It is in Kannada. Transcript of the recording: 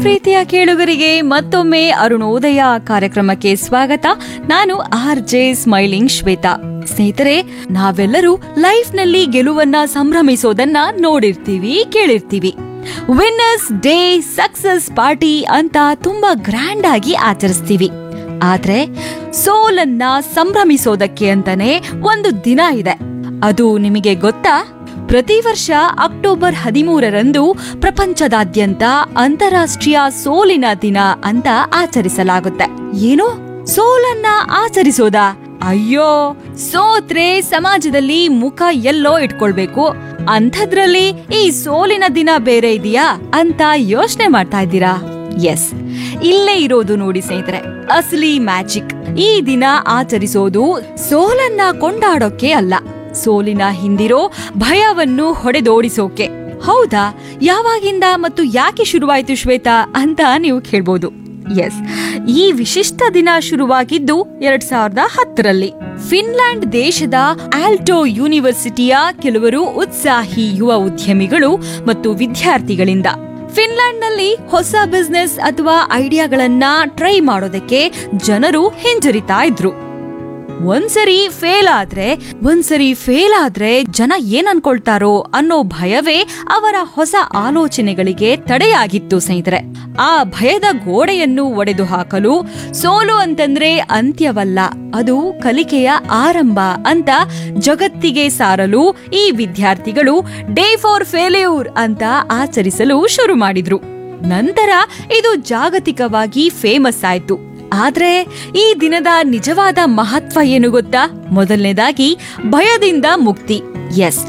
ಪ್ರೀತಿಯ ಕೇಳುಗರಿಗೆ ಮತ್ತೊಮ್ಮೆ ಅರುಣೋದಯ ಕಾರ್ಯಕ್ರಮಕ್ಕೆ ಸ್ವಾಗತ ನಾನು ಆರ್ ಜೆ ಸ್ಮೈಲಿಂಗ್ ಶ್ವೇತಾ ಸ್ನೇಹಿತರೆ ನಾವೆಲ್ಲರೂ ಲೈಫ್ ನಲ್ಲಿ ಗೆಲುವನ್ನ ಸಂಭ್ರಮಿಸೋದನ್ನ ನೋಡಿರ್ತೀವಿ ಕೇಳಿರ್ತೀವಿ ವಿನ್ನರ್ಸ್ ಡೇ ಸಕ್ಸಸ್ ಪಾರ್ಟಿ ಅಂತ ತುಂಬಾ ಗ್ರ್ಯಾಂಡ್ ಆಗಿ ಆಚರಿಸ್ತೀವಿ ಆದ್ರೆ ಸೋಲನ್ನ ಸಂಭ್ರಮಿಸೋದಕ್ಕೆ ಅಂತಾನೆ ಒಂದು ದಿನ ಇದೆ ಅದು ನಿಮಗೆ ಗೊತ್ತಾ ಪ್ರತಿ ವರ್ಷ ಅಕ್ಟೋಬರ್ ಹದಿಮೂರರಂದು ಪ್ರಪಂಚದಾದ್ಯಂತ ಅಂತಾರಾಷ್ಟ್ರೀಯ ಸೋಲಿನ ದಿನ ಅಂತ ಆಚರಿಸಲಾಗುತ್ತೆ ಏನು ಸೋಲನ್ನ ಆಚರಿಸೋದಾ ಅಯ್ಯೋ ಸೋತ್ರೆ ಸಮಾಜದಲ್ಲಿ ಮುಖ ಎಲ್ಲೋ ಇಟ್ಕೊಳ್ಬೇಕು ಅಂಥದ್ರಲ್ಲಿ ಈ ಸೋಲಿನ ದಿನ ಬೇರೆ ಇದೆಯಾ ಅಂತ ಯೋಚನೆ ಮಾಡ್ತಾ ಇದ್ದೀರಾ ಎಸ್ ಇಲ್ಲೇ ಇರೋದು ನೋಡಿ ಸ್ನೇಹಿತರೆ ಅಸಲಿ ಮ್ಯಾಜಿಕ್ ಈ ದಿನ ಆಚರಿಸೋದು ಸೋಲನ್ನ ಕೊಂಡಾಡೋಕೆ ಅಲ್ಲ ಸೋಲಿನ ಹಿಂದಿರೋ ಭಯವನ್ನು ಹೊಡೆದೋಡಿಸೋಕೆ ಹೌದಾ ಯಾವಾಗಿಂದ ಮತ್ತು ಯಾಕೆ ಶುರುವಾಯಿತು ಶ್ವೇತಾ ಅಂತ ನೀವು ಕೇಳ್ಬೋದು ಎಸ್ ಈ ವಿಶಿಷ್ಟ ದಿನ ಶುರುವಾಗಿದ್ದು ಎರಡ್ ಸಾವಿರದ ಹತ್ತರಲ್ಲಿ ಫಿನ್ಲ್ಯಾಂಡ್ ದೇಶದ ಆಲ್ಟೋ ಯೂನಿವರ್ಸಿಟಿಯ ಕೆಲವರು ಉತ್ಸಾಹಿ ಯುವ ಉದ್ಯಮಿಗಳು ಮತ್ತು ವಿದ್ಯಾರ್ಥಿಗಳಿಂದ ಫಿನ್ಲ್ಯಾಂಡ್ನಲ್ಲಿ ಹೊಸ ಬಿಸ್ನೆಸ್ ಅಥವಾ ಐಡಿಯಾಗಳನ್ನ ಟ್ರೈ ಮಾಡೋದಕ್ಕೆ ಜನರು ಹಿಂಜರಿತಾ ಇದ್ರು ಒಂದ್ಸರಿ ಫೇಲ್ ಆದ್ರೆ ಒಂದ್ಸರಿ ಫೇಲ್ ಆದ್ರೆ ಜನ ಏನ್ ಅನ್ಕೊಳ್ತಾರೋ ಅನ್ನೋ ಭಯವೇ ಅವರ ಹೊಸ ಆಲೋಚನೆಗಳಿಗೆ ತಡೆಯಾಗಿತ್ತು ಸ್ನೇಹಿತರೆ ಆ ಭಯದ ಗೋಡೆಯನ್ನು ಒಡೆದು ಹಾಕಲು ಸೋಲು ಅಂತಂದ್ರೆ ಅಂತ್ಯವಲ್ಲ ಅದು ಕಲಿಕೆಯ ಆರಂಭ ಅಂತ ಜಗತ್ತಿಗೆ ಸಾರಲು ಈ ವಿದ್ಯಾರ್ಥಿಗಳು ಡೇ ಫಾರ್ ಫೇಲ್ಯೂರ್ ಅಂತ ಆಚರಿಸಲು ಶುರು ಮಾಡಿದ್ರು ನಂತರ ಇದು ಜಾಗತಿಕವಾಗಿ ಫೇಮಸ್ ಆಯ್ತು ಆದ್ರೆ ಈ ದಿನದ ನಿಜವಾದ ಮಹತ್ವ ಏನು ಗೊತ್ತಾ ಮೊದಲನೇದಾಗಿ ಭಯದಿಂದ ಮುಕ್ತಿ ಎಸ್